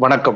வணக்கம்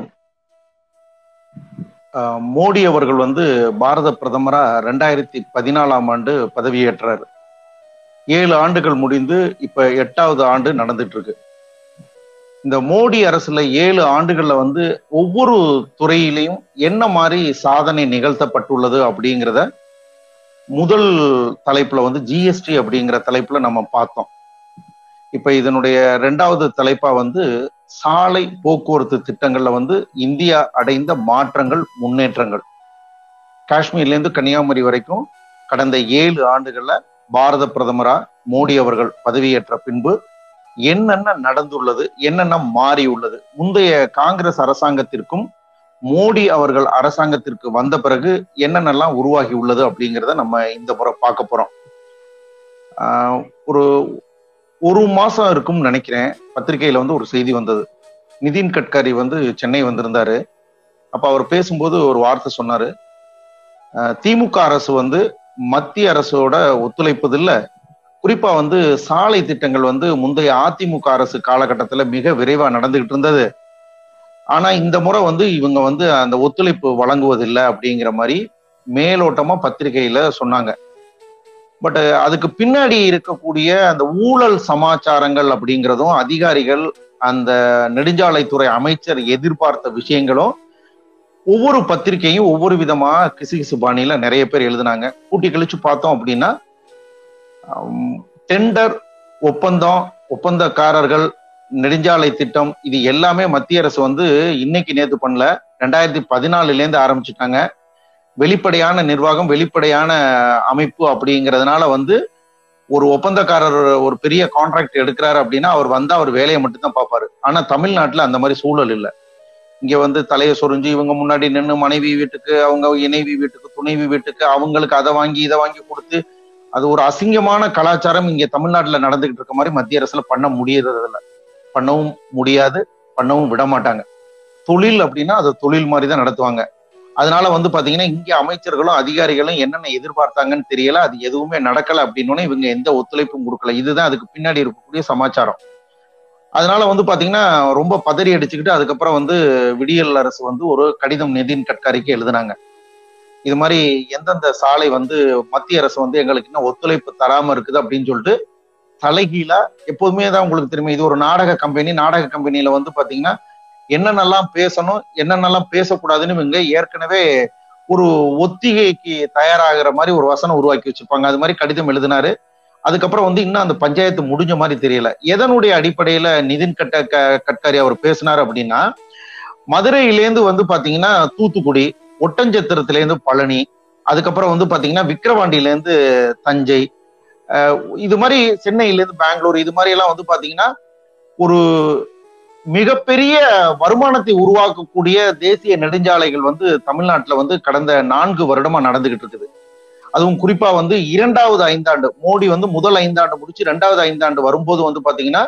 அஹ் மோடி அவர்கள் வந்து பாரத பிரதமரா ரெண்டாயிரத்தி பதினாலாம் ஆண்டு பதவியேற்றார் ஏழு ஆண்டுகள் முடிந்து இப்ப எட்டாவது ஆண்டு நடந்துட்டு இருக்கு இந்த மோடி அரசுல ஏழு ஆண்டுகள்ல வந்து ஒவ்வொரு துறையிலையும் என்ன மாதிரி சாதனை நிகழ்த்தப்பட்டுள்ளது அப்படிங்கிறத முதல் தலைப்புல வந்து ஜிஎஸ்டி அப்படிங்கிற தலைப்புல நம்ம பார்த்தோம் இப்ப இதனுடைய ரெண்டாவது தலைப்பா வந்து சாலை போக்குவரத்து திட்டங்கள்ல வந்து இந்தியா அடைந்த மாற்றங்கள் முன்னேற்றங்கள் காஷ்மீர்ல இருந்து கன்னியாகுமரி வரைக்கும் கடந்த ஏழு ஆண்டுகள்ல பாரத பிரதமரா மோடி அவர்கள் பதவியேற்ற பின்பு என்னென்ன நடந்துள்ளது என்னென்ன மாறி உள்ளது முந்தைய காங்கிரஸ் அரசாங்கத்திற்கும் மோடி அவர்கள் அரசாங்கத்திற்கு வந்த பிறகு என்னென்னலாம் உருவாகி உள்ளது அப்படிங்கிறத நம்ம இந்த முறை பார்க்க போறோம் ஆஹ் ஒரு ஒரு மாசம் இருக்கும்னு நினைக்கிறேன் பத்திரிகையில வந்து ஒரு செய்தி வந்தது நிதின் கட்காரி வந்து சென்னை வந்திருந்தாரு அப்ப அவர் பேசும்போது ஒரு வார்த்தை சொன்னாரு அஹ் திமுக அரசு வந்து மத்திய அரசோட ஒத்துழைப்பதில்ல குறிப்பா வந்து சாலை திட்டங்கள் வந்து முந்தைய அதிமுக அரசு காலகட்டத்துல மிக விரைவா நடந்துகிட்டு இருந்தது ஆனா இந்த முறை வந்து இவங்க வந்து அந்த ஒத்துழைப்பு வழங்குவதில்லை அப்படிங்கிற மாதிரி மேலோட்டமா பத்திரிகையில சொன்னாங்க பட் அதுக்கு பின்னாடி இருக்கக்கூடிய அந்த ஊழல் சமாச்சாரங்கள் அப்படிங்கிறதும் அதிகாரிகள் அந்த நெடுஞ்சாலைத்துறை அமைச்சர் எதிர்பார்த்த விஷயங்களும் ஒவ்வொரு பத்திரிகையும் ஒவ்வொரு விதமா கிசுகிசு பாணியில நிறைய பேர் எழுதினாங்க கூட்டி கழிச்சு பார்த்தோம் அப்படின்னா டெண்டர் ஒப்பந்தம் ஒப்பந்தக்காரர்கள் நெடுஞ்சாலை திட்டம் இது எல்லாமே மத்திய அரசு வந்து இன்னைக்கு நேத்து பண்ணல ரெண்டாயிரத்தி பதினாலுல இருந்து ஆரம்பிச்சுட்டாங்க வெளிப்படையான நிர்வாகம் வெளிப்படையான அமைப்பு அப்படிங்கிறதுனால வந்து ஒரு ஒப்பந்தக்காரர் ஒரு பெரிய கான்ட்ராக்ட் எடுக்கிறாரு அப்படின்னா அவர் வந்து அவர் வேலையை மட்டும்தான் பார்ப்பாரு ஆனா தமிழ்நாட்டுல அந்த மாதிரி சூழல் இல்லை இங்க வந்து தலையை சொரிஞ்சு இவங்க முன்னாடி நின்று மனைவி வீட்டுக்கு அவங்க இணைவி வீட்டுக்கு துணைவி வீட்டுக்கு அவங்களுக்கு அதை வாங்கி இதை வாங்கி கொடுத்து அது ஒரு அசிங்கமான கலாச்சாரம் இங்க தமிழ்நாட்டுல நடந்துகிட்டு இருக்க மாதிரி மத்திய அரசுல பண்ண முடியறது இல்லை பண்ணவும் முடியாது பண்ணவும் விட மாட்டாங்க தொழில் அப்படின்னா அது தொழில் மாதிரி தான் நடத்துவாங்க அதனால வந்து பாத்தீங்கன்னா இங்க அமைச்சர்களும் அதிகாரிகளும் என்னென்ன எதிர்பார்த்தாங்கன்னு தெரியல அது எதுவுமே நடக்கல அப்படின்னு இவங்க எந்த ஒத்துழைப்பும் கொடுக்கல இதுதான் அதுக்கு பின்னாடி இருக்கக்கூடிய சமாச்சாரம் அதனால வந்து பாத்தீங்கன்னா ரொம்ப பதறி அடிச்சுக்கிட்டு அதுக்கப்புறம் வந்து விடியல் அரசு வந்து ஒரு கடிதம் நிதின் கட்காரிக்கு எழுதினாங்க இது மாதிரி எந்தெந்த சாலை வந்து மத்திய அரசு வந்து எங்களுக்கு இன்னும் ஒத்துழைப்பு தராம இருக்குது அப்படின்னு சொல்லிட்டு தலைகீழா எப்போதுமே தான் உங்களுக்கு தெரியும் இது ஒரு நாடக கம்பெனி நாடக கம்பெனியில வந்து பாத்தீங்கன்னா என்னென்னலாம் பேசணும் என்னென்னலாம் பேசக்கூடாதுன்னு இவங்க ஏற்கனவே ஒரு ஒத்திகைக்கு தயாராகிற மாதிரி ஒரு வசனம் உருவாக்கி வச்சிருப்பாங்க அது மாதிரி கடிதம் எழுதினாரு அதுக்கப்புறம் வந்து இன்னும் அந்த பஞ்சாயத்து முடிஞ்ச மாதிரி தெரியல எதனுடைய அடிப்படையில நிதின் கட்ட கட்காரி அவர் பேசினார் அப்படின்னா மதுரையிலேருந்து வந்து பாத்தீங்கன்னா தூத்துக்குடி ஒட்டஞ்சத்திரத்திலேருந்து பழனி அதுக்கப்புறம் வந்து பாத்தீங்கன்னா விக்கிரவாண்டியிலேருந்து தஞ்சை இது மாதிரி சென்னையிலேருந்து பெங்களூர் இது மாதிரி எல்லாம் வந்து பாத்தீங்கன்னா ஒரு மிகப்பெரிய வருமானத்தை உருவாக்கக்கூடிய தேசிய நெடுஞ்சாலைகள் வந்து தமிழ்நாட்டுல வந்து கடந்த நான்கு வருடமா நடந்துகிட்டு இருக்குது அதுவும் குறிப்பா வந்து இரண்டாவது ஐந்தாண்டு மோடி வந்து முதல் ஐந்தாண்டு முடிச்சு இரண்டாவது ஐந்தாண்டு வரும்போது வந்து பாத்தீங்கன்னா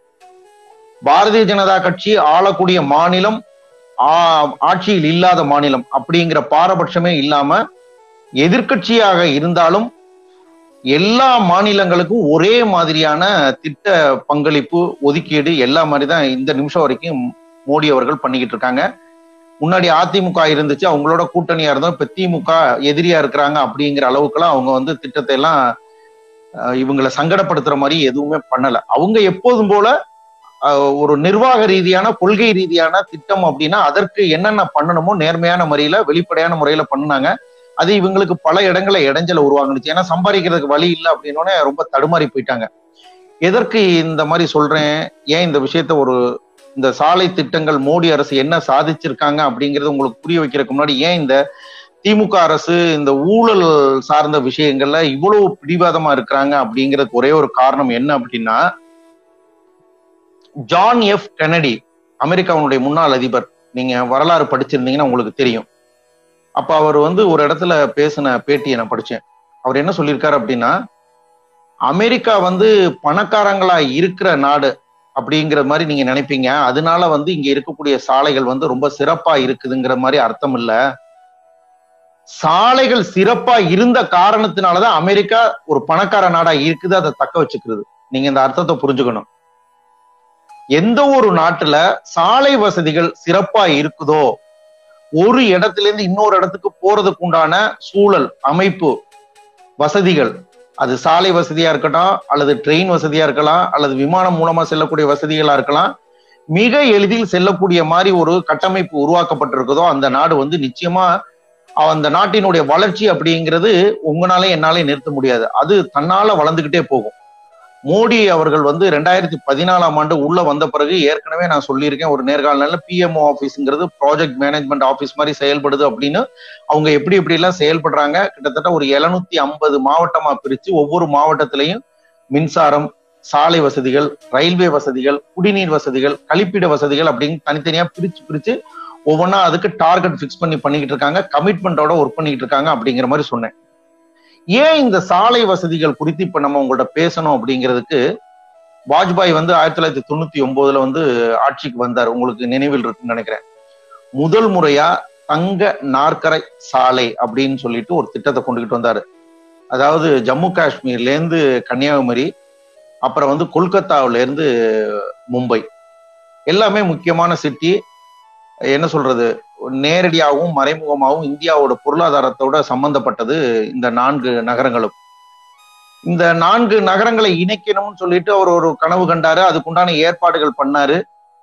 பாரதிய ஜனதா கட்சி ஆளக்கூடிய மாநிலம் ஆட்சியில் இல்லாத மாநிலம் அப்படிங்கிற பாரபட்சமே இல்லாம எதிர்கட்சியாக இருந்தாலும் எல்லா மாநிலங்களுக்கும் ஒரே மாதிரியான திட்ட பங்களிப்பு ஒதுக்கீடு எல்லா மாதிரி தான் இந்த நிமிஷம் வரைக்கும் மோடி அவர்கள் பண்ணிக்கிட்டு இருக்காங்க முன்னாடி அதிமுக இருந்துச்சு அவங்களோட கூட்டணியா இருந்தோம் இப்ப திமுக எதிரியா இருக்கிறாங்க அப்படிங்கிற அளவுக்குலாம் அவங்க வந்து திட்டத்தை எல்லாம் இவங்களை சங்கடப்படுத்துற மாதிரி எதுவுமே பண்ணல அவங்க எப்போதும் போல ஒரு நிர்வாக ரீதியான கொள்கை ரீதியான திட்டம் அப்படின்னா அதற்கு என்னென்ன பண்ணணுமோ நேர்மையான முறையில வெளிப்படையான முறையில பண்ணாங்க அது இவங்களுக்கு பல இடங்களை இடைஞ்சல உருவாங்குனுச்சு ஏன்னா சம்பாதிக்கிறதுக்கு வழி இல்லை அப்படின்னோடனே ரொம்ப தடுமாறி போயிட்டாங்க எதற்கு இந்த மாதிரி சொல்றேன் ஏன் இந்த விஷயத்த ஒரு இந்த சாலை திட்டங்கள் மோடி அரசு என்ன சாதிச்சிருக்காங்க அப்படிங்கறது உங்களுக்கு புரிய வைக்கிறதுக்கு முன்னாடி ஏன் இந்த திமுக அரசு இந்த ஊழல் சார்ந்த விஷயங்கள்ல இவ்வளவு பிடிவாதமா இருக்கிறாங்க அப்படிங்கிறதுக்கு ஒரே ஒரு காரணம் என்ன அப்படின்னா ஜான் எஃப் கெனடி அமெரிக்காவுடைய முன்னாள் அதிபர் நீங்க வரலாறு படிச்சிருந்தீங்கன்னா உங்களுக்கு தெரியும் அப்ப அவர் வந்து ஒரு இடத்துல பேசின பேட்டியை நான் படிச்சேன் அவர் என்ன சொல்லியிருக்காரு அப்படின்னா அமெரிக்கா வந்து பணக்காரங்களா இருக்கிற நாடு அப்படிங்கிற மாதிரி நீங்க நினைப்பீங்க அதனால வந்து இங்க இருக்கக்கூடிய சாலைகள் வந்து ரொம்ப சிறப்பா இருக்குதுங்கிற மாதிரி அர்த்தம் இல்ல சாலைகள் சிறப்பா இருந்த காரணத்தினாலதான் அமெரிக்கா ஒரு பணக்கார நாடா இருக்குது அதை தக்க வச்சுக்கிறது நீங்க இந்த அர்த்தத்தை புரிஞ்சுக்கணும் எந்த ஒரு நாட்டுல சாலை வசதிகள் சிறப்பா இருக்குதோ ஒரு இடத்துல இருந்து இன்னொரு இடத்துக்கு போறதுக்கு உண்டான சூழல் அமைப்பு வசதிகள் அது சாலை வசதியா இருக்கட்டும் அல்லது ட்ரெயின் வசதியா இருக்கலாம் அல்லது விமானம் மூலமா செல்லக்கூடிய வசதிகளா இருக்கலாம் மிக எளிதில் செல்லக்கூடிய மாதிரி ஒரு கட்டமைப்பு உருவாக்கப்பட்டிருக்குதோ அந்த நாடு வந்து நிச்சயமா அந்த நாட்டினுடைய வளர்ச்சி அப்படிங்கிறது உங்களாலே என்னாலே நிறுத்த முடியாது அது தன்னால வளர்ந்துகிட்டே போகும் மோடி அவர்கள் வந்து ரெண்டாயிரத்தி பதினாலாம் ஆண்டு உள்ள வந்த பிறகு ஏற்கனவே நான் சொல்லியிருக்கேன் ஒரு நேர்காணல பிஎம்ஓ ஆஃபீஸுங்கிறது ப்ராஜெக்ட் மேனேஜ்மெண்ட் ஆஃபீஸ் மாதிரி செயல்படுது அப்படின்னு அவங்க எப்படி எப்படி எல்லாம் செயல்படுறாங்க கிட்டத்தட்ட ஒரு எழுநூத்தி ஐம்பது மாவட்டமா பிரிச்சு ஒவ்வொரு மாவட்டத்திலையும் மின்சாரம் சாலை வசதிகள் ரயில்வே வசதிகள் குடிநீர் வசதிகள் கழிப்பிட வசதிகள் அப்படின்னு தனித்தனியா பிரிச்சு பிரிச்சு ஒவ்வொன்றா அதுக்கு டார்கெட் ஃபிக்ஸ் பண்ணி பண்ணிக்கிட்டு இருக்காங்க கமிட்மெண்டோட ஒர்க் பண்ணிக்கிட்டு இருக்காங்க அப்படிங்கிற மாதிரி சொன்னேன் ஏன் இந்த சாலை வசதிகள் குறித்து இப்ப நம்ம உங்கள்ட்ட பேசணும் அப்படிங்கிறதுக்கு வாஜ்பாய் வந்து ஆயிரத்தி தொள்ளாயிரத்தி தொண்ணூத்தி ஒன்பதுல வந்து ஆட்சிக்கு வந்தார் உங்களுக்கு நினைவில் இருக்குன்னு நினைக்கிறேன் முதல் முறையா தங்க நாற்கரை சாலை அப்படின்னு சொல்லிட்டு ஒரு திட்டத்தை கொண்டுகிட்டு வந்தாரு அதாவது ஜம்மு காஷ்மீர்ல இருந்து கன்னியாகுமரி அப்புறம் வந்து கொல்கத்தாவில இருந்து மும்பை எல்லாமே முக்கியமான சிட்டி என்ன சொல்றது நேரடியாகவும் மறைமுகமாகவும் இந்தியாவோட பொருளாதாரத்தோட சம்பந்தப்பட்டது இந்த நான்கு நகரங்களும் இந்த நான்கு நகரங்களை இணைக்கணும்னு சொல்லிட்டு அவர் ஒரு கனவு கண்டாரு அதுக்குண்டான ஏற்பாடுகள் பண்ணாரு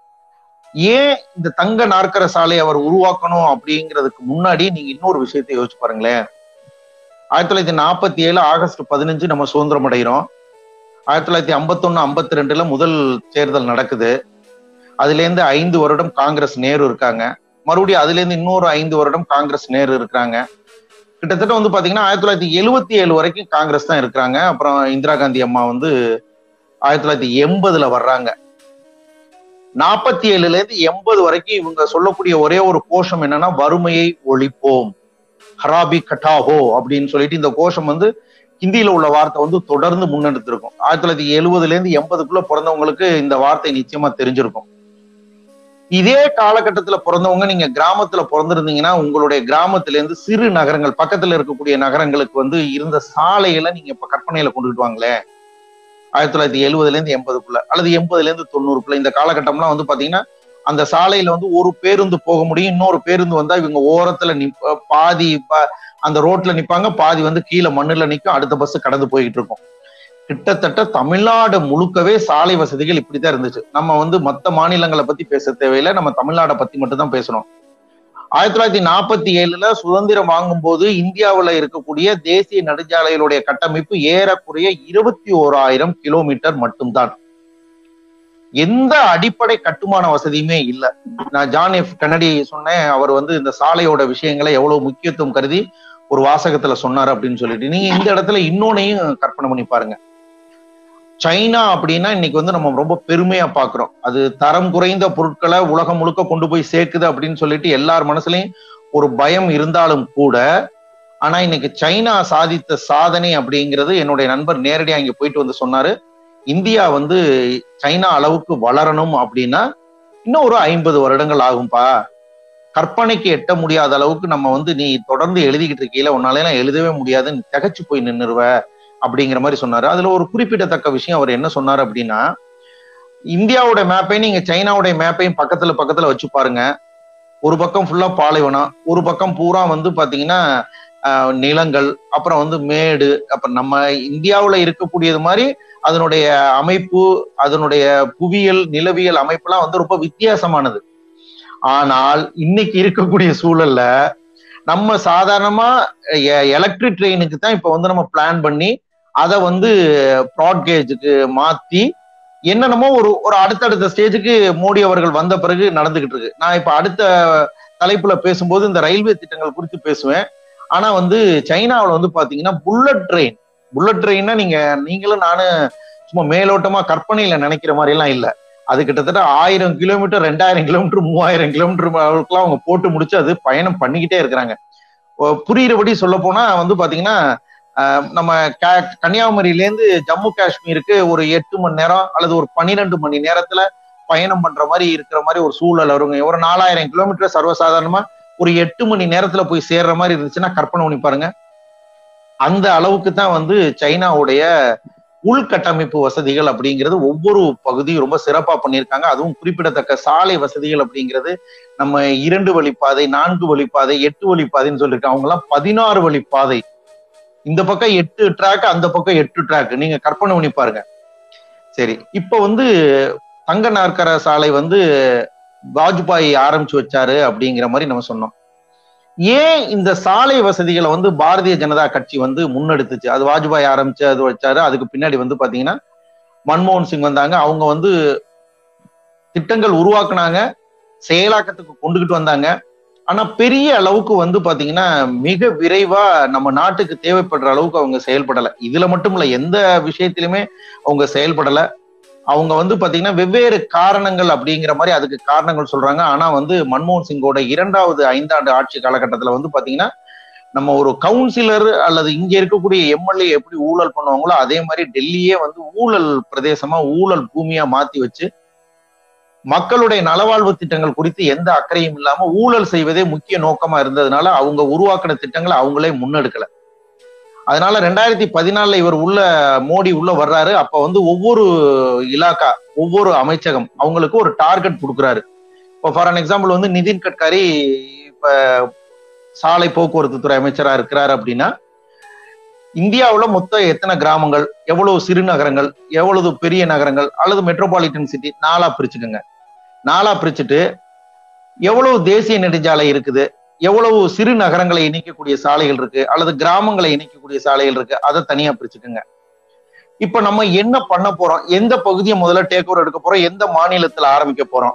ஏன் இந்த தங்க நாற்கர சாலை அவர் உருவாக்கணும் அப்படிங்கிறதுக்கு முன்னாடி நீங்க இன்னொரு விஷயத்தை யோசிச்சு பாருங்களேன் ஆயிரத்தி தொள்ளாயிரத்தி நாற்பத்தி ஏழு ஆகஸ்ட் பதினஞ்சு நம்ம சுதந்திரம் அடைகிறோம் ஆயிரத்தி தொள்ளாயிரத்தி ஐம்பத்தொன்னு ஐம்பத்தி ரெண்டுல முதல் தேர்தல் நடக்குது அதுல இருந்து ஐந்து வருடம் காங்கிரஸ் நேரு இருக்காங்க மறுபடியும் அதுல இருந்து இன்னொரு ஐந்து வருடம் காங்கிரஸ் நேரு இருக்கிறாங்க கிட்டத்தட்ட வந்து பாத்தீங்கன்னா ஆயிரத்தி தொள்ளாயிரத்தி எழுவத்தி ஏழு வரைக்கும் காங்கிரஸ் தான் இருக்கிறாங்க அப்புறம் இந்திரா காந்தி அம்மா வந்து ஆயிரத்தி தொள்ளாயிரத்தி எண்பதுல வர்றாங்க நாற்பத்தி ஏழுல இருந்து எண்பது வரைக்கும் இவங்க சொல்லக்கூடிய ஒரே ஒரு கோஷம் என்னன்னா வறுமையை ஒழிப்போம் ஹராபி கட்டாஹோ அப்படின்னு சொல்லிட்டு இந்த கோஷம் வந்து ஹிந்தியில உள்ள வார்த்தை வந்து தொடர்ந்து முன்னெடுத்திருக்கும் ஆயிரத்தி தொள்ளாயிரத்தி எழுபதுல இருந்து எண்பதுக்குள்ள பிறந்தவங்களுக்கு இந்த வார்த்தை நிச்சயமா தெரிஞ்சிருக்கும் இதே காலகட்டத்துல பிறந்தவங்க நீங்க கிராமத்துல பிறந்திருந்தீங்கன்னா உங்களுடைய கிராமத்துல இருந்து சிறு நகரங்கள் பக்கத்துல இருக்கக்கூடிய நகரங்களுக்கு வந்து இருந்த சாலைகளை நீங்க இப்ப கற்பனையில கொண்டுட்டு வாங்களேன் ஆயிரத்தி தொள்ளாயிரத்தி எழுபதுல இருந்து எண்பதுக்குள்ள அல்லது எண்பதுல இருந்து தொண்ணூறுக்குள்ள இந்த காலகட்டம்லாம் வந்து பாத்தீங்கன்னா அந்த சாலையில வந்து ஒரு பேருந்து போக முடியும் இன்னொரு பேருந்து வந்தா இவங்க ஓரத்துல நிப்ப பாதி அந்த ரோட்ல நிப்பாங்க பாதி வந்து கீழே மண்ணுல நிற்கும் அடுத்த பஸ் கடந்து போய்கிட்டு இருக்கும் கிட்டத்தட்ட தமிழ்நாடு முழுக்கவே சாலை வசதிகள் இப்படித்தான் இருந்துச்சு நம்ம வந்து மத்த மாநிலங்களை பத்தி பேச தேவையில்லை நம்ம தமிழ்நாடை பத்தி மட்டும் தான் பேசணும் ஆயிரத்தி தொள்ளாயிரத்தி நாற்பத்தி ஏழுல சுதந்திரம் வாங்கும் போது இந்தியாவுல இருக்கக்கூடிய தேசிய நெடுஞ்சாலைகளுடைய கட்டமைப்பு ஏறக்குறைய இருபத்தி ஓராயிரம் கிலோமீட்டர் மட்டும்தான் எந்த அடிப்படை கட்டுமான வசதியுமே இல்லை நான் ஜான் எஃப் கன்னடி சொன்னேன் அவர் வந்து இந்த சாலையோட விஷயங்களை எவ்வளவு முக்கியத்துவம் கருதி ஒரு வாசகத்துல சொன்னாரு அப்படின்னு சொல்லிட்டு நீங்க இந்த இடத்துல இன்னொன்னையும் கற்பனை பண்ணி பாருங்க சைனா அப்படின்னா இன்னைக்கு வந்து நம்ம ரொம்ப பெருமையா பாக்குறோம் அது தரம் குறைந்த பொருட்களை உலகம் முழுக்க கொண்டு போய் சேர்க்குது அப்படின்னு சொல்லிட்டு எல்லார் மனசுலயும் ஒரு பயம் இருந்தாலும் கூட ஆனா இன்னைக்கு சைனா சாதித்த சாதனை அப்படிங்கிறது என்னுடைய நண்பர் நேரடியா இங்க போயிட்டு வந்து சொன்னாரு இந்தியா வந்து சைனா அளவுக்கு வளரணும் அப்படின்னா இன்னும் ஒரு ஐம்பது வருடங்கள் ஆகும்பா கற்பனைக்கு எட்ட முடியாத அளவுக்கு நம்ம வந்து நீ தொடர்ந்து எழுதிக்கிட்டு இருக்கையில உன்னால எழுதவே முடியாது நீ திகச்சு போய் நின்றுருவ அப்படிங்கிற மாதிரி சொன்னாரு அதுல ஒரு குறிப்பிடத்தக்க விஷயம் அவர் என்ன சொன்னாரு அப்படின்னா இந்தியாவோட மேப்பையும் நீங்க சைனாவுடைய மேப்பையும் பக்கத்துல பக்கத்துல வச்சு பாருங்க ஒரு பக்கம் ஃபுல்லா பாலைவனம் ஒரு பக்கம் பூரா வந்து பாத்தீங்கன்னா நிலங்கள் அப்புறம் வந்து மேடு அப்புறம் நம்ம இந்தியாவுல இருக்கக்கூடியது மாதிரி அதனுடைய அமைப்பு அதனுடைய புவியியல் நிலவியல் அமைப்புலாம் வந்து ரொம்ப வித்தியாசமானது ஆனால் இன்னைக்கு இருக்கக்கூடிய சூழல்ல நம்ம சாதாரணமா எலக்ட்ரிக் ட்ரெயினுக்கு தான் இப்ப வந்து நம்ம பிளான் பண்ணி அதை வந்து ப்ராட்கேஜுக்கு மாத்தி என்னென்னமோ ஒரு ஒரு அடுத்தடுத்த ஸ்டேஜுக்கு மோடி அவர்கள் வந்த பிறகு நடந்துகிட்டு இருக்கு நான் இப்ப அடுத்த தலைப்புல பேசும்போது இந்த ரயில்வே திட்டங்கள் குறித்து பேசுவேன் ஆனா வந்து சைனாவில் வந்து பாத்தீங்கன்னா புல்லட் ட்ரெயின் புல்லட் ட்ரெயின்னா நீங்க நீங்களும் நானும் சும்மா மேலோட்டமா கற்பனையில நினைக்கிற மாதிரி எல்லாம் இல்ல அது கிட்டத்தட்ட ஆயிரம் கிலோமீட்டர் ரெண்டாயிரம் கிலோமீட்டர் மூவாயிரம் கிலோமீட்டர் அளவுக்குலாம் அவங்க போட்டு முடிச்சு அது பயணம் பண்ணிக்கிட்டே இருக்கிறாங்க புரியுறபடி சொல்ல போனா வந்து பாத்தீங்கன்னா நம்ம கன்னியாகுமரியிலேருந்து ஜம்மு காஷ்மீருக்கு ஒரு எட்டு மணி நேரம் அல்லது ஒரு பன்னிரெண்டு மணி நேரத்துல பயணம் பண்ற மாதிரி இருக்கிற மாதிரி ஒரு சூழல் வருங்க ஒரு நாலாயிரம் கிலோமீட்டர் சர்வசாதாரணமா ஒரு எட்டு மணி நேரத்துல போய் சேர்ற மாதிரி இருந்துச்சுன்னா கற்பனை பண்ணி பாருங்க அந்த அளவுக்கு தான் வந்து சைனாவுடைய உள்கட்டமைப்பு வசதிகள் அப்படிங்கிறது ஒவ்வொரு பகுதியும் ரொம்ப சிறப்பா பண்ணியிருக்காங்க அதுவும் குறிப்பிடத்தக்க சாலை வசதிகள் அப்படிங்கிறது நம்ம இரண்டு வழிப்பாதை நான்கு வழிப்பாதை எட்டு வழிப்பாதைன்னு சொல்லியிருக்காங்க அவங்க எல்லாம் பதினாறு வழிப்பாதை இந்த பக்கம் எட்டு ட்ராக் அந்த பக்கம் எட்டு ட்ராக் நீங்க கற்பனை பண்ணி பாருங்க சரி இப்ப வந்து தங்க நாற்கர சாலை வந்து வாஜ்பாய் ஆரம்பிச்சு வச்சாரு அப்படிங்கிற மாதிரி நம்ம சொன்னோம் ஏன் இந்த சாலை வசதிகளை வந்து பாரதிய ஜனதா கட்சி வந்து முன்னெடுத்துச்சு அது வாஜ்பாய் ஆரம்பிச்சு அது வச்சாரு அதுக்கு பின்னாடி வந்து பாத்தீங்கன்னா மன்மோகன் சிங் வந்தாங்க அவங்க வந்து திட்டங்கள் உருவாக்குனாங்க செயலாக்கத்துக்கு கொண்டுகிட்டு வந்தாங்க ஆனா பெரிய அளவுக்கு வந்து பாத்தீங்கன்னா மிக விரைவா நம்ம நாட்டுக்கு தேவைப்படுற அளவுக்கு அவங்க செயல்படல இதுல மட்டும் இல்ல எந்த விஷயத்திலுமே அவங்க செயல்படல அவங்க வந்து பாத்தீங்கன்னா வெவ்வேறு காரணங்கள் அப்படிங்கிற மாதிரி அதுக்கு காரணங்கள் சொல்றாங்க ஆனா வந்து மன்மோகன் சிங்கோட இரண்டாவது ஐந்தாண்டு ஆட்சி காலகட்டத்துல வந்து பாத்தீங்கன்னா நம்ம ஒரு கவுன்சிலர் அல்லது இங்க இருக்கக்கூடிய எம்எல்ஏ எப்படி ஊழல் பண்ணுவாங்களோ அதே மாதிரி டெல்லியே வந்து ஊழல் பிரதேசமா ஊழல் பூமியா மாத்தி வச்சு மக்களுடைய நலவாழ்வு திட்டங்கள் குறித்து எந்த அக்கறையும் இல்லாம ஊழல் செய்வதே முக்கிய நோக்கமா இருந்ததுனால அவங்க உருவாக்கின திட்டங்களை அவங்களே முன்னெடுக்கல அதனால ரெண்டாயிரத்தி பதினாலுல இவர் உள்ள மோடி உள்ள வர்றாரு அப்ப வந்து ஒவ்வொரு இலாக்கா ஒவ்வொரு அமைச்சகம் அவங்களுக்கு ஒரு டார்கெட் கொடுக்குறாரு இப்போ ஃபார் அன் எக்ஸாம்பிள் வந்து நிதின் கட்கரி இப்ப சாலை போக்குவரத்து துறை அமைச்சரா இருக்கிறாரு அப்படின்னா இந்தியாவுல மொத்தம் எத்தனை கிராமங்கள் எவ்வளவு சிறு நகரங்கள் எவ்வளவு பெரிய நகரங்கள் அல்லது மெட்ரோபாலிட்டன் சிட்டி நாலா பிரிச்சுக்கோங்க நாலா பிரிச்சுட்டு எவ்வளவு தேசிய நெடுஞ்சாலை இருக்குது எவ்வளவு சிறு நகரங்களை இணைக்கக்கூடிய சாலைகள் இருக்கு அல்லது கிராமங்களை இணைக்கக்கூடிய சாலைகள் இருக்கு அதை தனியா பிரிச்சுக்கோங்க இப்ப நம்ம என்ன பண்ண போறோம் எந்த பகுதியை முதல்ல டேக் ஓவர் எடுக்க போறோம் எந்த மாநிலத்துல ஆரம்பிக்க போறோம்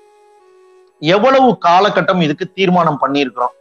எவ்வளவு காலகட்டம் இதுக்கு தீர்மானம் பண்ணியிருக்கிறோம்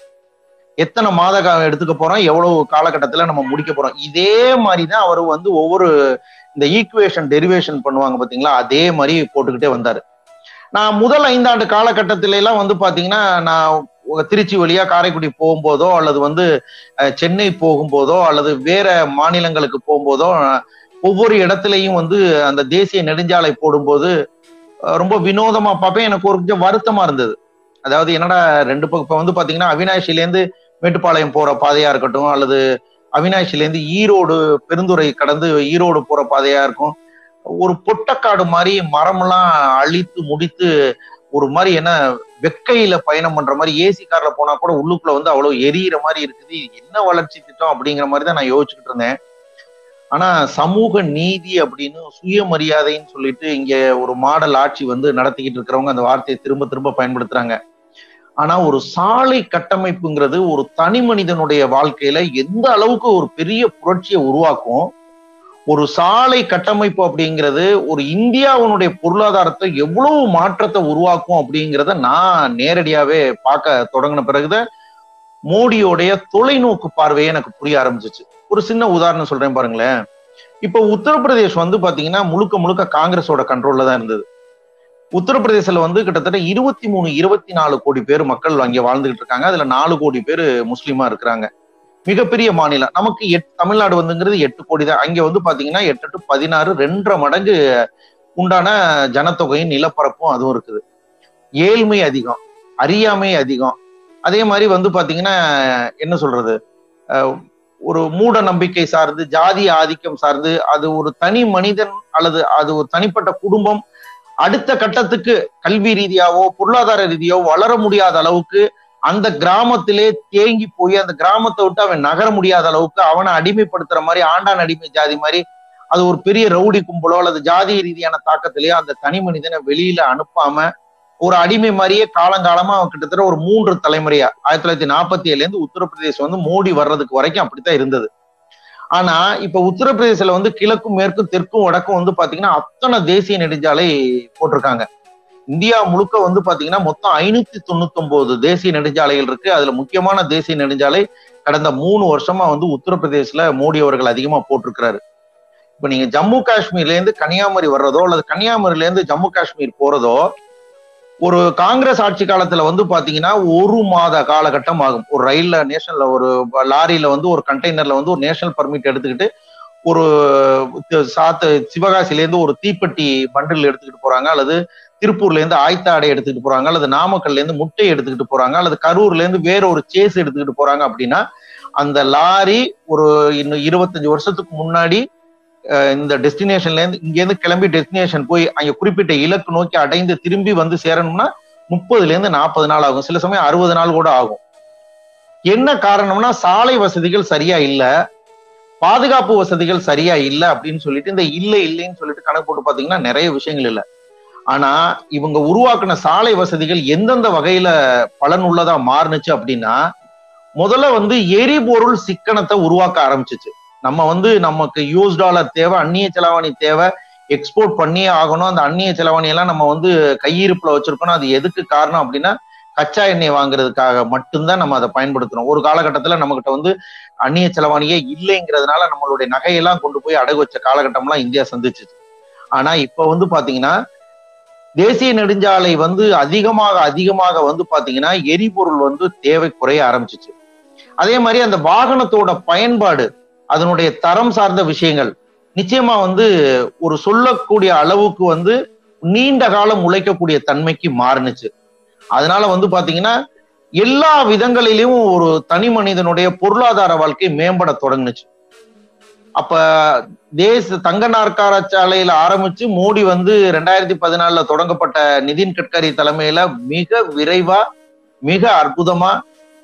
எத்தனை மாத காலம் எடுத்துக்க போறோம் எவ்வளவு காலகட்டத்துல நம்ம முடிக்க போறோம் இதே மாதிரிதான் அவர் வந்து ஒவ்வொரு இந்த ஈக்குவேஷன் டெரிவேஷன் பண்ணுவாங்க பாத்தீங்களா அதே மாதிரி போட்டுக்கிட்டே வந்தாரு நான் முதல் ஐந்தாண்டு காலகட்டத்தில எல்லாம் வந்து பாத்தீங்கன்னா நான் திருச்சி வழியா காரைக்குடி போகும்போதோ அல்லது வந்து சென்னை போகும்போதோ அல்லது வேற மாநிலங்களுக்கு போகும்போதோ ஒவ்வொரு இடத்துலையும் வந்து அந்த தேசிய நெடுஞ்சாலை போடும்போது ரொம்ப வினோதமா பார்ப்பேன் எனக்கு ஒரு கொஞ்சம் வருத்தமா இருந்தது அதாவது என்னடா ரெண்டு பக்கம் இப்ப வந்து பாத்தீங்கன்னா அவினாஷிலேருந்து மேட்டுப்பாளையம் போற பாதையா இருக்கட்டும் அல்லது அவினாஷிலேருந்து ஈரோடு பெருந்துறை கடந்து ஈரோடு போற பாதையா இருக்கும் ஒரு பொட்டக்காடு மாதிரி மரம்லாம் அழித்து முடித்து ஒரு மாதிரி என்ன வெக்கையில பயணம் பண்ற மாதிரி ஏசி கார்ல போனா கூட உள்ளுக்குள்ள வந்து அவ்வளவு எரியிற மாதிரி இருக்குது என்ன வளர்ச்சி திட்டம் அப்படிங்கிற மாதிரி தான் நான் யோசிச்சுக்கிட்டு இருந்தேன் ஆனா சமூக நீதி அப்படின்னு சுயமரியாதைன்னு சொல்லிட்டு இங்க ஒரு மாடல் ஆட்சி வந்து நடத்திக்கிட்டு இருக்கிறவங்க அந்த வார்த்தையை திரும்ப திரும்ப பயன்படுத்துறாங்க ஆனா ஒரு சாலை கட்டமைப்புங்கிறது ஒரு தனி மனிதனுடைய வாழ்க்கையில எந்த அளவுக்கு ஒரு பெரிய புரட்சியை உருவாக்கும் ஒரு சாலை கட்டமைப்பு அப்படிங்கிறது ஒரு இந்தியாவினுடைய பொருளாதாரத்தை எவ்வளவு மாற்றத்தை உருவாக்கும் அப்படிங்கிறத நான் நேரடியாவே பார்க்க தொடங்கின பிறகுதான் மோடியோடைய தொலைநோக்கு பார்வையே எனக்கு புரிய ஆரம்பிச்சிச்சு ஒரு சின்ன உதாரணம் சொல்றேன் பாருங்களேன் இப்ப உத்தரப்பிரதேஷ் வந்து பாத்தீங்கன்னா முழுக்க முழுக்க காங்கிரஸோட கண்ட்ரோல்ல தான் இருந்தது உத்தரப்பிரதேசல வந்து கிட்டத்தட்ட இருபத்தி மூணு இருபத்தி நாலு கோடி பேர் மக்கள் அங்கே வாழ்ந்துகிட்டு இருக்காங்க அதுல நாலு கோடி பேர் முஸ்லீமா இருக்கிறாங்க மிகப்பெரிய மாநிலம் நமக்கு எட் தமிழ்நாடு வந்துங்கிறது எட்டு கோடி தான் அங்க வந்து பாத்தீங்கன்னா எட்டு டு பதினாறு ரெண்டரை மடங்கு உண்டான ஜனத்தொகையும் நிலப்பரப்பும் அதுவும் இருக்குது ஏழ்மை அதிகம் அறியாமை அதிகம் அதே மாதிரி வந்து பாத்தீங்கன்னா என்ன சொல்றது ஒரு மூட நம்பிக்கை சார்ந்து ஜாதி ஆதிக்கம் சார்ந்து அது ஒரு தனி மனிதன் அல்லது அது ஒரு தனிப்பட்ட குடும்பம் அடுத்த கட்டத்துக்கு கல்வி ரீதியாவோ பொருளாதார ரீதியாவோ வளர முடியாத அளவுக்கு அந்த கிராமத்திலே தேங்கி போய் அந்த கிராமத்தை விட்டு அவன் நகர முடியாத அளவுக்கு அவனை அடிமைப்படுத்துற மாதிரி ஆண்டான் அடிமை ஜாதி மாதிரி அது ஒரு பெரிய ரவுடி கும்பலோ அல்லது ஜாதி ரீதியான தாக்கத்திலேயோ அந்த தனி மனிதனை வெளியில அனுப்பாம ஒரு அடிமை மாதிரியே காலங்காலமா அவன் கிட்டத்தட்ட ஒரு மூன்று தலைமுறையா ஆயிரத்தி தொள்ளாயிரத்தி நாற்பத்தி ஏழுல இருந்து உத்தரப்பிரதேசம் வந்து மோடி வர்றதுக்கு வரைக்கும் அப்படித்தான் இருந்தது ஆனா இப்ப உத்தரப்பிரதேசல வந்து கிழக்கும் மேற்கும் தெற்கும் வடக்கும் வந்து பாத்தீங்கன்னா அத்தனை தேசிய நெடுஞ்சாலை போட்டிருக்காங்க இந்தியா முழுக்க வந்து பாத்தீங்கன்னா மொத்தம் ஐநூத்தி தொண்ணூத்தி ஒன்பது தேசிய நெடுஞ்சாலைகள் இருக்கு அதுல முக்கியமான தேசிய நெடுஞ்சாலை கடந்த மூணு வருஷமா வந்து உத்தரப்பிரதேசல மோடி அவர்கள் அதிகமா போட்டிருக்கிறாரு இப்ப நீங்க ஜம்மு காஷ்மீர்ல இருந்து கன்னியாகுமரி வர்றதோ அல்லது கன்னியாகுமரியில இருந்து ஜம்மு காஷ்மீர் போறதோ ஒரு காங்கிரஸ் ஆட்சி காலத்துல வந்து பாத்தீங்கன்னா ஒரு மாத காலகட்டம் ஆகும் ஒரு ரயில்ல நேஷனல்ல ஒரு லாரியில வந்து ஒரு கண்டெய்னர்ல வந்து ஒரு நேஷனல் பர்மிட் எடுத்துக்கிட்டு ஒரு சாத்த சிவகாசில இருந்து ஒரு தீப்பெட்டி பண்டில் எடுத்துக்கிட்டு போறாங்க அல்லது திருப்பூர்ல இருந்து ஆய்த்த ஆடை எடுத்துக்கிட்டு போறாங்க அல்லது நாமக்கல்ல இருந்து முட்டை எடுத்துக்கிட்டு போறாங்க அல்லது கரூர்ல இருந்து வேற ஒரு சேஸ் எடுத்துக்கிட்டு போறாங்க அப்படின்னா அந்த லாரி ஒரு இன்னும் இருபத்தஞ்சு வருஷத்துக்கு முன்னாடி இந்த டெஸ்டினேஷன்ல இருந்து இங்க இருந்து கிளம்பி டெஸ்டினேஷன் போய் அங்க குறிப்பிட்ட இலக்கு நோக்கி அடைந்து திரும்பி வந்து சேரணும்னா முப்பதுல இருந்து நாற்பது நாள் ஆகும் சில சமயம் அறுபது நாள் கூட ஆகும் என்ன காரணம்னா சாலை வசதிகள் சரியா இல்ல பாதுகாப்பு வசதிகள் சரியா இல்ல அப்படின்னு சொல்லிட்டு இந்த இல்ல இல்லைன்னு சொல்லிட்டு கணக்கு போட்டு பாத்தீங்கன்னா நிறைய விஷயங்கள் இல்ல ஆனா இவங்க உருவாக்குன சாலை வசதிகள் எந்தெந்த வகையில பலன் உள்ளதா மாறுனுச்சு அப்படின்னா முதல்ல வந்து எரிபொருள் சிக்கனத்தை உருவாக்க ஆரம்பிச்சிச்சு நம்ம வந்து நமக்கு யூஎஸ் டாலர் தேவை அந்நிய செலாவணி தேவை எக்ஸ்போர்ட் பண்ணியே ஆகணும் அந்த அந்நிய செலவணி எல்லாம் நம்ம வந்து கையிருப்புல வச்சிருக்கணும் அது எதுக்கு காரணம் அப்படின்னா கச்சா எண்ணெய் வாங்குறதுக்காக மட்டும்தான் நம்ம அதை பயன்படுத்துறோம் ஒரு காலகட்டத்துல நம்ம கிட்ட வந்து அந்நிய செலவாணியே இல்லைங்கிறதுனால நம்மளுடைய நகையெல்லாம் கொண்டு போய் அடகு வச்ச காலகட்டம்லாம் இந்தியா சந்திச்சுச்சு ஆனா இப்ப வந்து பாத்தீங்கன்னா தேசிய நெடுஞ்சாலை வந்து அதிகமாக அதிகமாக வந்து பாத்தீங்கன்னா எரிபொருள் வந்து தேவை குறைய ஆரம்பிச்சிச்சு அதே மாதிரி அந்த வாகனத்தோட பயன்பாடு அதனுடைய தரம் சார்ந்த விஷயங்கள் நிச்சயமா வந்து ஒரு சொல்லக்கூடிய அளவுக்கு வந்து நீண்ட காலம் உழைக்கக்கூடிய தன்மைக்கு மாறுனுச்சு அதனால வந்து பாத்தீங்கன்னா எல்லா விதங்களிலும் ஒரு தனி மனிதனுடைய பொருளாதார வாழ்க்கை மேம்பட தொடங்குனுச்சு அப்ப தேச தங்க நாற்கார சாலையில ஆரம்பிச்சு மோடி வந்து ரெண்டாயிரத்தி பதினாலுல தொடங்கப்பட்ட நிதின் கட்கரி தலைமையில மிக விரைவா மிக அற்புதமா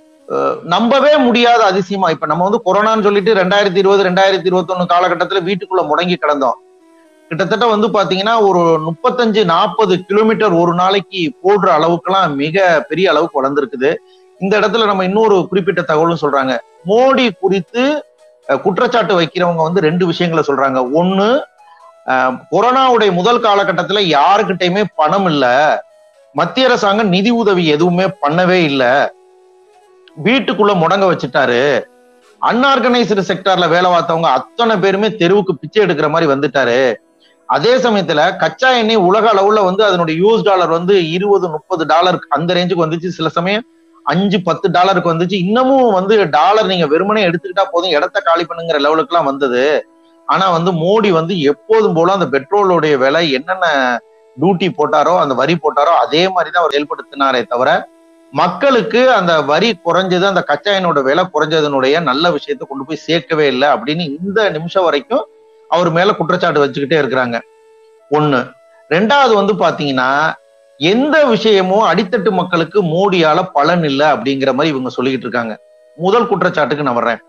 நம்பவே முடியாத அதிசயமா இப்ப நம்ம வந்து கொரோனான்னு சொல்லிட்டு ரெண்டாயிரத்தி இருபது ரெண்டாயிரத்தி இருபத்தி ஒண்ணு காலகட்டத்துல வீட்டுக்குள்ள முடங்கி கிடந்தோம் கிட்டத்தட்ட வந்து பாத்தீங்கன்னா ஒரு முப்பத்தஞ்சு நாற்பது கிலோமீட்டர் ஒரு நாளைக்கு போடுற அளவுக்குலாம் மிக பெரிய அளவுக்கு வளர்ந்துருக்குது இந்த இடத்துல நம்ம இன்னொரு குறிப்பிட்ட தகவலும் சொல்றாங்க மோடி குறித்து குற்றச்சாட்டு வைக்கிறவங்க வந்து ரெண்டு விஷயங்களை சொல்றாங்க ஒண்ணு கொரோனாவுடைய முதல் காலகட்டத்துல யாருக்கிட்டையுமே பணம் இல்ல மத்திய அரசாங்கம் நிதி உதவி எதுவுமே பண்ணவே இல்லை வீட்டுக்குள்ள முடங்க வச்சுட்டாரு அன்ஆர்கனைஸ்டு செக்டார்ல வேலை பார்த்தவங்க அத்தனை பேருமே தெருவுக்கு பிச்சை எடுக்கிற மாதிரி வந்துட்டாரு அதே சமயத்துல கச்சா எண்ணெய் உலக அளவுல வந்து அதனுடைய யூஎஸ் டாலர் வந்து இருபது முப்பது டாலர் அந்த ரேஞ்சுக்கு வந்துச்சு சில சமயம் அஞ்சு பத்து டாலருக்கு வந்துச்சு இன்னமும் வந்து டாலர் நீங்க வெறுமனே எடுத்துக்கிட்டா போதும் இடத்த காலி பண்ணுங்கிற லெவலுக்கு எல்லாம் வந்தது ஆனா வந்து மோடி வந்து எப்போதும் போல அந்த பெட்ரோலுடைய விலை என்னென்ன டியூட்டி போட்டாரோ அந்த வரி போட்டாரோ அதே மாதிரிதான் அவர் செயல்படுத்தினாரே தவிர மக்களுக்கு அந்த வரி குறைஞ்சது அந்த கச்சா எண்ணோட விலை குறைஞ்சதனுடைய நல்ல விஷயத்த கொண்டு போய் சேர்க்கவே இல்லை அப்படின்னு இந்த நிமிஷம் வரைக்கும் அவர் மேல குற்றச்சாட்டு வச்சுக்கிட்டே இருக்கிறாங்க ஒண்ணு ரெண்டாவது வந்து பாத்தீங்கன்னா எந்த விஷயமும் அடித்தட்டு மக்களுக்கு மோடியால பலன் இல்லை அப்படிங்கிற மாதிரி இவங்க சொல்லிக்கிட்டு இருக்காங்க முதல் குற்றச்சாட்டுக்கு நான் வர்றேன்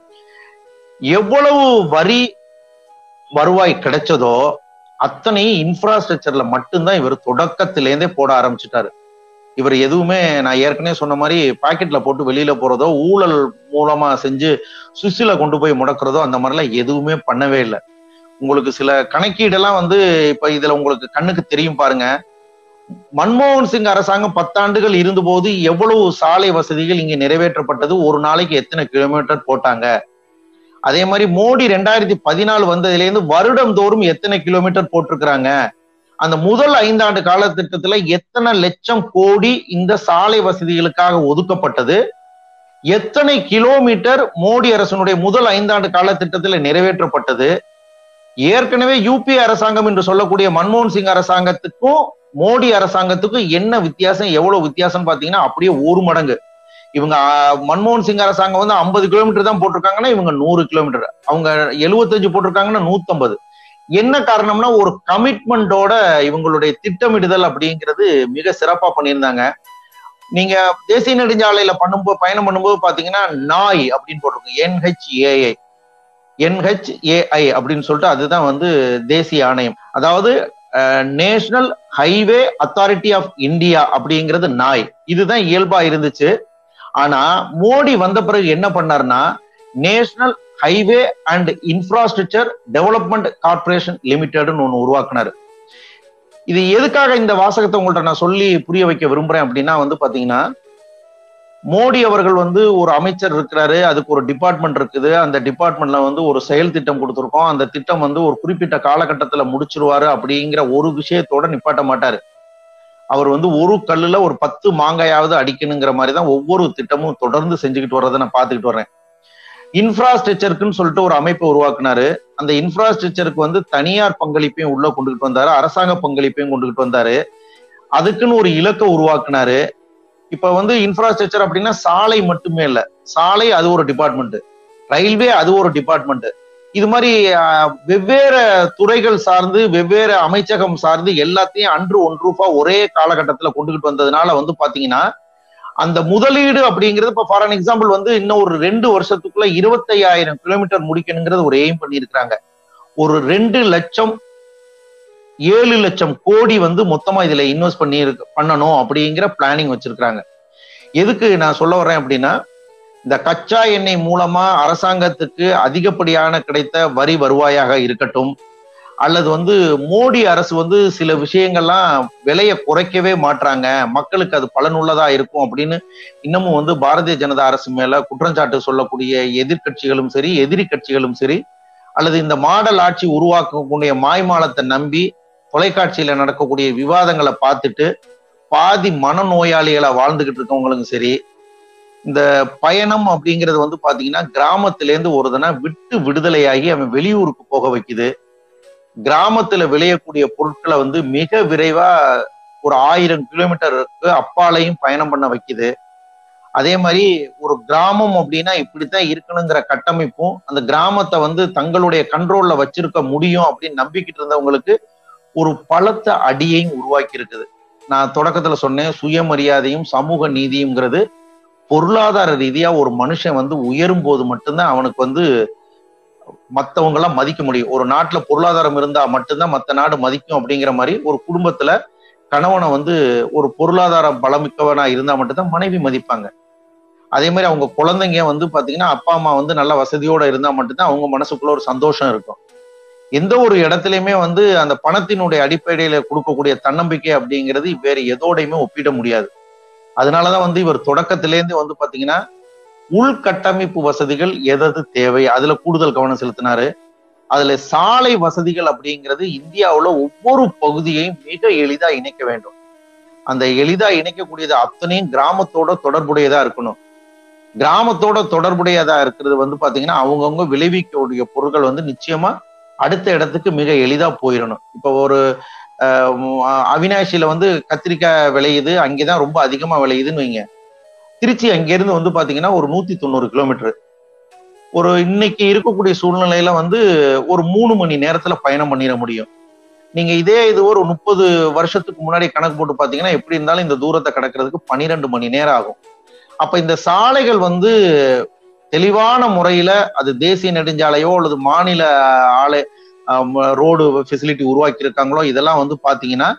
எவ்வளவு வரி வருவாய் கிடைச்சதோ அத்தனை இன்ஃப்ராஸ்ட்ரக்சர்ல மட்டும்தான் இவர் தொடக்கத்திலேருந்தே போட ஆரம்பிச்சிட்டாரு இவர் எதுவுமே நான் ஏற்கனவே சொன்ன மாதிரி பாக்கெட்ல போட்டு வெளியில போறதோ ஊழல் மூலமா செஞ்சு சுவிஸ்ல கொண்டு போய் முடக்கிறதோ அந்த மாதிரிலாம் எதுவுமே பண்ணவே இல்லை உங்களுக்கு சில கணக்கீடெல்லாம் வந்து இப்ப இதுல உங்களுக்கு கண்ணுக்கு தெரியும் பாருங்க மன்மோகன் சிங் அரசாங்கம் பத்தாண்டுகள் இருந்தபோது எவ்வளவு சாலை வசதிகள் இங்க நிறைவேற்றப்பட்டது ஒரு நாளைக்கு எத்தனை கிலோமீட்டர் போட்டாங்க அதே மாதிரி மோடி ரெண்டாயிரத்தி பதினாலு வந்ததுல இருந்து வருடம் தோறும் எத்தனை கிலோமீட்டர் போட்டிருக்கிறாங்க அந்த முதல் ஐந்தாண்டு கால திட்டத்துல எத்தனை லட்சம் கோடி இந்த சாலை வசதிகளுக்காக ஒதுக்கப்பட்டது எத்தனை கிலோமீட்டர் மோடி அரசனுடைய முதல் ஐந்தாண்டு கால திட்டத்துல நிறைவேற்றப்பட்டது ஏற்கனவே யூபி அரசாங்கம் என்று சொல்லக்கூடிய மன்மோகன் சிங் அரசாங்கத்துக்கும் மோடி அரசாங்கத்துக்கும் என்ன வித்தியாசம் எவ்வளவு வித்தியாசம் பாத்தீங்கன்னா அப்படியே ஒரு மடங்கு இவங்க மன்மோகன் சிங் அரசாங்கம் வந்து ஐம்பது கிலோமீட்டர் தான் போட்டிருக்காங்கன்னா இவங்க நூறு கிலோமீட்டர் அவங்க எழுபத்தஞ்சு போட்டிருக்காங்கன்னா நூத்தம்பது என்ன காரணம்னா ஒரு கமிட்மெண்டோட இவங்களுடைய திட்டமிடுதல் அப்படிங்கிறது மிக சிறப்பா பண்ணியிருந்தாங்க நீங்க தேசிய நெடுஞ்சாலையில பண்ணும்போது பயணம் பண்ணும்போது பாத்தீங்கன்னா நாய் அப்படின்னு போட்டிருக்கோம் என்ஹெச்ஏஐ என்ஹெச்ஏஐ அப்படின்னு சொல்லிட்டு அதுதான் வந்து தேசிய ஆணையம் அதாவது national highway authority of India அப்படிங்கிறது நாய் இதுதான் இயல்பா இருந்துச்சு ஆனா மோடி வந்த பிறகு என்ன பண்ணாருன்னா national highway and infrastructure development corporation லிமிடெட்னு ஒன்று உருவாக்குனாரு இது எதுக்காக இந்த வாசகத்தை உங்கள்ட்ட நான் சொல்லி புரிய வைக்க விரும்புறேன் அப்படின்னா வந்து பாத்தீங்கன்னா மோடி அவர்கள் வந்து ஒரு அமைச்சர் இருக்கிறாரு அதுக்கு ஒரு டிபார்ட்மெண்ட் இருக்குது அந்த டிபார்ட்மெண்ட்ல வந்து ஒரு செயல் திட்டம் கொடுத்துருக்கோம் அந்த திட்டம் வந்து ஒரு குறிப்பிட்ட காலகட்டத்துல முடிச்சிருவாரு அப்படிங்கிற ஒரு விஷயத்தோட நிப்பாட்ட மாட்டாரு அவர் வந்து ஒரு கல்லுல ஒரு பத்து மாங்காயாவது அடிக்கணுங்கிற மாதிரி தான் ஒவ்வொரு திட்டமும் தொடர்ந்து செஞ்சுக்கிட்டு வர்றதை நான் பார்த்துக்கிட்டு வர்றேன் இன்ஃப்ராஸ்ட்ரக்சருக்குன்னு சொல்லிட்டு ஒரு அமைப்பை உருவாக்குனாரு அந்த இன்ஃப்ராஸ்ட்ரக்சருக்கு வந்து தனியார் பங்களிப்பையும் உள்ள கொண்டுகிட்டு வந்தாரு அரசாங்க பங்களிப்பையும் கொண்டுகிட்டு வந்தாரு அதுக்குன்னு ஒரு இலக்கை உருவாக்குனாரு இப்ப வந்து இன்ஃப்ராஸ்ட்ரக்சர் அப்படின்னா சாலை மட்டுமே இல்ல சாலை அது ஒரு டிபார்ட்மெண்ட் ரயில்வே அது ஒரு டிபார்ட்மெண்ட் இது மாதிரி ஆஹ், வெவ்வேறு துறைகள் சார்ந்து வெவ்வேறு அமைச்சகம் சார்ந்து எல்லாத்தையும் அன்று ஒன் ரூபா ஒரே காலகட்டத்துல கொண்டுகிட்டு வந்ததுனால வந்து பாத்தீங்கன்னா அந்த முதலீடு அப்படிங்கிறது இப்ப ஃபார் எக்ஸாம்பிள் வந்து இன்னும் ஒரு ரெண்டு வருஷத்துக்குள்ள இருபத்தையாயிரம் கிலோமீட்டர் முடிக்கணுங்கிறது ஒரு எய்ம் பண்ணியிருக்கிறாங்க ஒரு ரெண்டு லட்சம் ஏழு லட்சம் கோடி வந்து மொத்தமா இதுல இன்வெஸ்ட் பண்ணி இருக்கு பண்ணணும் அப்படிங்கிற பிளானிங் வச்சிருக்கிறாங்க எதுக்கு நான் சொல்ல வர்றேன் அப்படின்னா இந்த கச்சா எண்ணெய் மூலமா அரசாங்கத்துக்கு அதிகப்படியான கிடைத்த வரி வருவாயாக இருக்கட்டும் அல்லது வந்து மோடி அரசு வந்து சில விஷயங்கள்லாம் விலையை குறைக்கவே மாட்றாங்க மக்களுக்கு அது பலனுள்ளதா இருக்கும் அப்படின்னு இன்னமும் வந்து பாரதிய ஜனதா அரசு மேல குற்றஞ்சாட்டு சொல்லக்கூடிய எதிர்க்கட்சிகளும் சரி எதிரி கட்சிகளும் சரி அல்லது இந்த மாடல் ஆட்சி உருவாக்கக்கூடிய மாய்மாலத்தை நம்பி தொலைக்காட்சியில நடக்கக்கூடிய விவாதங்களை பார்த்துட்டு பாதி மனநோயாளிகளா வாழ்ந்துகிட்டு இருக்கவங்களுக்கும் சரி இந்த பயணம் அப்படிங்கிறது வந்து பாத்தீங்கன்னா கிராமத்திலேருந்து ஒருதனை விட்டு விடுதலையாகி அவன் வெளியூருக்கு போக வைக்குது கிராமத்துல விளையக்கூடிய பொருட்களை வந்து மிக விரைவா ஒரு ஆயிரம் கிலோமீட்டருக்கு அப்பாலையும் பயணம் பண்ண வைக்குது அதே மாதிரி ஒரு கிராமம் அப்படின்னா இப்படித்தான் இருக்கணுங்கிற கட்டமைப்பும் அந்த கிராமத்தை வந்து தங்களுடைய கண்ட்ரோல்ல வச்சிருக்க முடியும் அப்படின்னு நம்பிக்கிட்டு இருந்தவங்களுக்கு ஒரு பலத்த அடியையும் உருவாக்கி இருக்குது நான் தொடக்கத்துல சொன்னேன் சுயமரியாதையும் சமூக நீதியுங்கிறது பொருளாதார ரீதியா ஒரு மனுஷன் வந்து உயரும் போது மட்டும்தான் அவனுக்கு வந்து மத்தவங்க எல்லாம் மதிக்க முடியும் ஒரு நாட்டுல பொருளாதாரம் இருந்தா மட்டும்தான் மத்த நாடு மதிக்கும் அப்படிங்கிற மாதிரி ஒரு குடும்பத்துல கணவனை வந்து ஒரு பொருளாதார பலமிக்கவனா இருந்தா மட்டும்தான் மனைவி மதிப்பாங்க அதே மாதிரி அவங்க குழந்தைங்க வந்து பாத்தீங்கன்னா அப்பா அம்மா வந்து நல்ல வசதியோட இருந்தா மட்டும்தான் அவங்க மனசுக்குள்ள ஒரு சந்தோஷம் இருக்கும் எந்த ஒரு இடத்துலயுமே வந்து அந்த பணத்தினுடைய அடிப்படையில கொடுக்கக்கூடிய தன்னம்பிக்கை அப்படிங்கிறது வேற எதோடையுமே ஒப்பிட முடியாது அதனாலதான் வந்து இவர் தொடக்கத்திலேருந்து வந்து பாத்தீங்கன்னா உள்கட்டமைப்பு வசதிகள் எதது தேவை அதுல கூடுதல் கவனம் செலுத்தினாரு அதுல சாலை வசதிகள் அப்படிங்கிறது இந்தியாவுல ஒவ்வொரு பகுதியையும் மிக எளிதா இணைக்க வேண்டும் அந்த எளிதா இணைக்கக்கூடியது அத்தனையும் கிராமத்தோட தொடர்புடையதா இருக்கணும் கிராமத்தோட தொடர்புடையதா இருக்கிறது வந்து பாத்தீங்கன்னா அவங்கவுங்க விளைவிக்கக்கூடிய பொருட்கள் வந்து நிச்சயமா அடுத்த இடத்துக்கு மிக எளிதா போயிடணும் இப்போ ஒரு அஹ், உம், அவினாஷியில வந்து கத்திரிக்காய் விளையுது அங்கேதான் ரொம்ப அதிகமா விளையுதுன்னு வைங்க திருச்சி அங்கிருந்து வந்து பாத்தீங்கன்னா ஒரு நூத்தி தொண்ணூறு கிலோமீட்டர் ஒரு இன்னைக்கு இருக்கக்கூடிய சூழ்நிலையில வந்து ஒரு மூணு மணி நேரத்துல பயணம் பண்ணிட முடியும் நீங்க இதே இது ஒரு முப்பது வருஷத்துக்கு முன்னாடி கணக்கு போட்டு பாத்தீங்கன்னா எப்படி இருந்தாலும் இந்த தூரத்தை கடக்கிறதுக்கு பன்னிரெண்டு மணி நேரம் ஆகும் அப்ப இந்த சாலைகள் வந்து தெளிவான முறையில அது தேசிய நெடுஞ்சாலையோ அல்லது மாநில ஆலை ரோடு ஃபெசிலிட்டி உருவாக்கி இருக்காங்களோ இதெல்லாம் வந்து பாத்தீங்கன்னா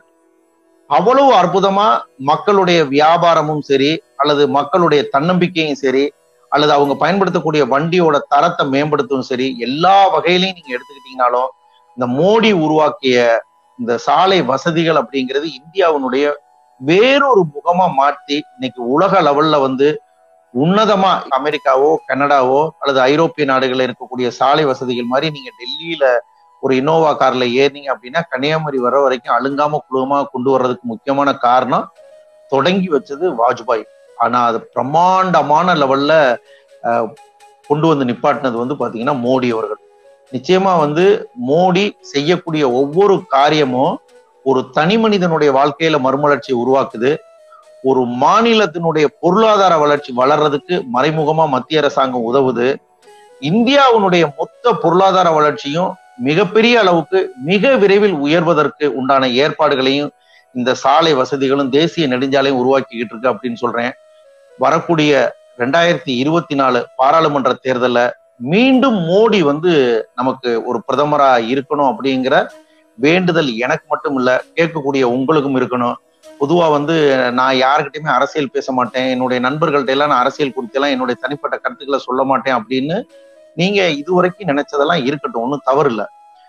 அவ்வளவு அற்புதமா மக்களுடைய வியாபாரமும் சரி அல்லது மக்களுடைய தன்னம்பிக்கையும் சரி அல்லது அவங்க பயன்படுத்தக்கூடிய வண்டியோட தரத்தை மேம்படுத்தவும் சரி எல்லா வகையிலையும் நீங்க எடுத்துக்கிட்டீங்கனாலும் இந்த மோடி உருவாக்கிய இந்த சாலை வசதிகள் அப்படிங்கிறது இந்தியாவினுடைய வேறொரு முகமா மாற்றி இன்னைக்கு உலக லெவல்ல வந்து உன்னதமா அமெரிக்காவோ கனடாவோ அல்லது ஐரோப்பிய நாடுகள்ல இருக்கக்கூடிய சாலை வசதிகள் மாதிரி நீங்க டெல்லியில ஒரு இனோவா கார்ல ஏறினீங்க அப்படின்னா கன்னியாகுமரி வர வரைக்கும் அழுங்காம குழுவமா கொண்டு வர்றதுக்கு முக்கியமான காரணம் தொடங்கி வச்சது வாஜ்பாய் ஆனா அது பிரம்மாண்டமான லெவல்ல அஹ், கொண்டு வந்து நிப்பாட்டினது வந்து பாத்தீங்கன்னா மோடி அவர்கள் நிச்சயமா வந்து மோடி செய்யக்கூடிய ஒவ்வொரு காரியமும் ஒரு தனி மனிதனுடைய வாழ்க்கையில மறுமலர்ச்சியை உருவாக்குது ஒரு மாநிலத்தினுடைய பொருளாதார வளர்ச்சி வளர்றதுக்கு மறைமுகமா மத்திய அரசாங்கம் உதவுது இந்தியாவினுடைய மொத்த பொருளாதார வளர்ச்சியும் மிகப்பெரிய அளவுக்கு மிக விரைவில் உயர்வதற்கு உண்டான ஏற்பாடுகளையும் இந்த சாலை வசதிகளும் தேசிய நெடுஞ்சாலையும் உருவாக்கிக்கிட்டு இருக்கு அப்படின்னு சொல்றேன் வரக்கூடிய ரெண்டாயிரத்தி இருபத்தி நாலு பாராளுமன்ற தேர்தல்ல மீண்டும் மோடி வந்து நமக்கு ஒரு பிரதமரா இருக்கணும் அப்படிங்கிற வேண்டுதல் எனக்கு மட்டும் இல்ல கேட்கக்கூடிய உங்களுக்கும் இருக்கணும் பொதுவா வந்து நான் யாருக்கிட்டையுமே அரசியல் பேச மாட்டேன் என்னுடைய நண்பர்கள்ட்ட எல்லாம் நான் அரசியல் குறித்து எல்லாம் என்னுடைய தனிப்பட்ட கருத்துக்களை சொல்ல மாட்டேன் அப்படின்னு நீங்க இதுவரைக்கும் நினைச்சதெல்லாம் இருக்கட்டும் ஒன்றும் தவறு இல்ல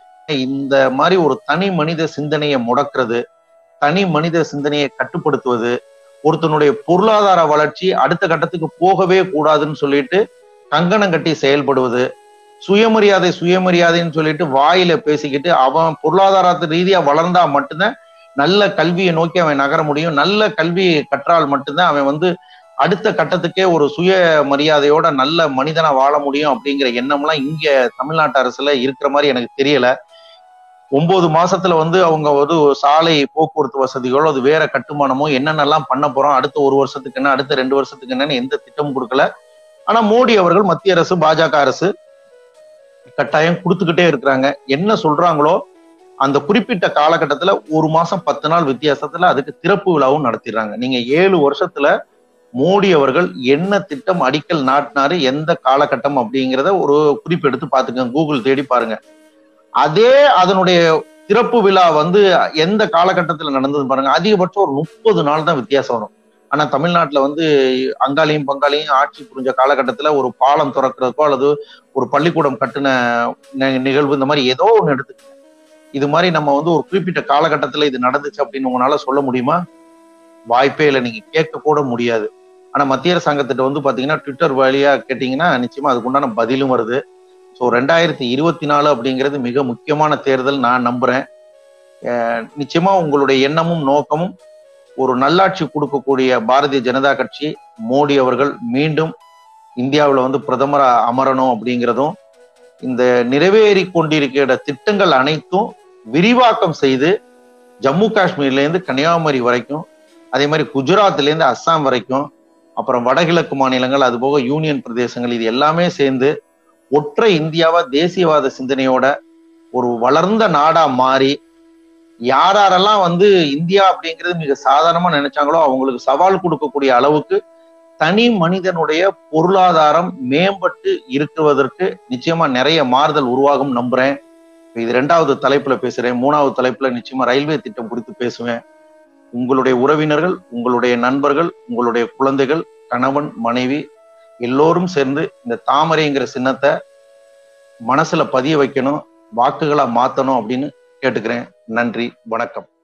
இந்த மாதிரி ஒரு தனி மனித சிந்தனையை முடக்கிறது தனி மனித சிந்தனையை கட்டுப்படுத்துவது ஒருத்தனுடைய பொருளாதார வளர்ச்சி அடுத்த கட்டத்துக்கு போகவே கூடாதுன்னு சொல்லிட்டு கங்கணம் கட்டி செயல்படுவது சுயமரியாதை சுயமரியாதைன்னு சொல்லிட்டு வாயில பேசிக்கிட்டு அவன் பொருளாதார ரீதியா வளர்ந்தா மட்டும்தான் நல்ல கல்வியை நோக்கி அவன் நகர முடியும் நல்ல கல்வி கற்றால் மட்டும்தான் அவன் வந்து அடுத்த கட்டத்துக்கே ஒரு சுய மரியாதையோட நல்ல மனிதனா வாழ முடியும் அப்படிங்கிற எண்ணம்லாம் இங்க தமிழ்நாட்டு அரசுல இருக்கிற மாதிரி எனக்கு தெரியல ஒன்பது மாசத்துல வந்து அவங்க ஒரு சாலை போக்குவரத்து வசதிகளோ அது வேற கட்டுமானமோ என்னென்னலாம் பண்ண போறோம் அடுத்த ஒரு வருஷத்துக்கு என்ன அடுத்த ரெண்டு வருஷத்துக்கு என்னன்னு எந்த திட்டமும் கொடுக்கல ஆனா மோடி அவர்கள் மத்திய அரசு பாஜக அரசு கட்டாயம் கொடுத்துக்கிட்டே இருக்கிறாங்க என்ன சொல்றாங்களோ அந்த குறிப்பிட்ட காலகட்டத்துல ஒரு மாசம் பத்து நாள் வித்தியாசத்துல அதுக்கு திறப்பு விழாவும் நடத்திடுறாங்க நீங்க ஏழு வருஷத்துல மோடி அவர்கள் என்ன திட்டம் அடிக்கல் நாட்டினாரு எந்த காலகட்டம் அப்படிங்கிறத ஒரு குறிப்பு எடுத்து பாத்துக்கங்க கூகுள் தேடி பாருங்க அதே அதனுடைய திறப்பு விழா வந்து எந்த காலகட்டத்துல நடந்தது பாருங்க அதிகபட்சம் ஒரு முப்பது நாள் தான் வித்தியாசம் வரும் ஆனா தமிழ்நாட்டுல வந்து அங்காளியும் பங்காளியும் ஆட்சி புரிஞ்ச காலகட்டத்துல ஒரு பாலம் திறக்கிறதுக்கோ அல்லது ஒரு பள்ளிக்கூடம் கட்டின நிகழ்வு இந்த மாதிரி ஏதோ ஒண்ணு எடுத்து இது மாதிரி நம்ம வந்து ஒரு குறிப்பிட்ட காலகட்டத்துல இது நடந்துச்சு அப்படின்னு உங்களால சொல்ல முடியுமா வாய்ப்பே இல்லை நீங்க கேட்க கூட முடியாது ஆனா மத்திய அரசாங்கத்திட்ட வந்து பாத்தீங்கன்னா ட்விட்டர் வழியா கேட்டீங்கன்னா நிச்சயமா அதுக்கு உண்டான பதிலும் வருது ஸோ ரெண்டாயிரத்தி இருபத்தி நாலு அப்படிங்கிறது மிக முக்கியமான தேர்தல் நான் நம்புறேன் நிச்சயமா உங்களுடைய எண்ணமும் நோக்கமும் ஒரு நல்லாட்சி கொடுக்கக்கூடிய பாரதிய ஜனதா கட்சி மோடி அவர்கள் மீண்டும் இந்தியாவில் வந்து பிரதமரா அமரணும் அப்படிங்கிறதும் இந்த நிறைவேறி கொண்டிருக்கிற திட்டங்கள் அனைத்தும் விரிவாக்கம் செய்து ஜம்மு காஷ்மீர்ல இருந்து கன்னியாகுமரி வரைக்கும் அதே மாதிரி குஜராத்ல இருந்து அஸ்ஸாம் வரைக்கும் அப்புறம் வடகிழக்கு மாநிலங்கள் அது போக யூனியன் பிரதேசங்கள் இது எல்லாமே சேர்ந்து ஒற்றை இந்தியாவா தேசியவாத சிந்தனையோட ஒரு வளர்ந்த நாடா மாறி யாரெல்லாம் வந்து இந்தியா அப்படிங்கிறது மிக சாதாரணமா நினைச்சாங்களோ அவங்களுக்கு சவால் கொடுக்கக்கூடிய அளவுக்கு தனி மனிதனுடைய பொருளாதாரம் மேம்பட்டு இருக்குவதற்கு நிச்சயமா நிறைய மாறுதல் உருவாகும் நம்புறேன் இது ரெண்டாவது தலைப்புல பேசுறேன் மூணாவது தலைப்புல நிச்சயமா ரயில்வே திட்டம் குறித்து பேசுவேன் உங்களுடைய உறவினர்கள் உங்களுடைய நண்பர்கள் உங்களுடைய குழந்தைகள் கணவன் மனைவி எல்லோரும் சேர்ந்து இந்த தாமரைங்கிற சின்னத்தை மனசுல பதிய வைக்கணும் வாக்குகளா மாத்தணும் அப்படின்னு கேட்டுக்கிறேன் நன்றி வணக்கம்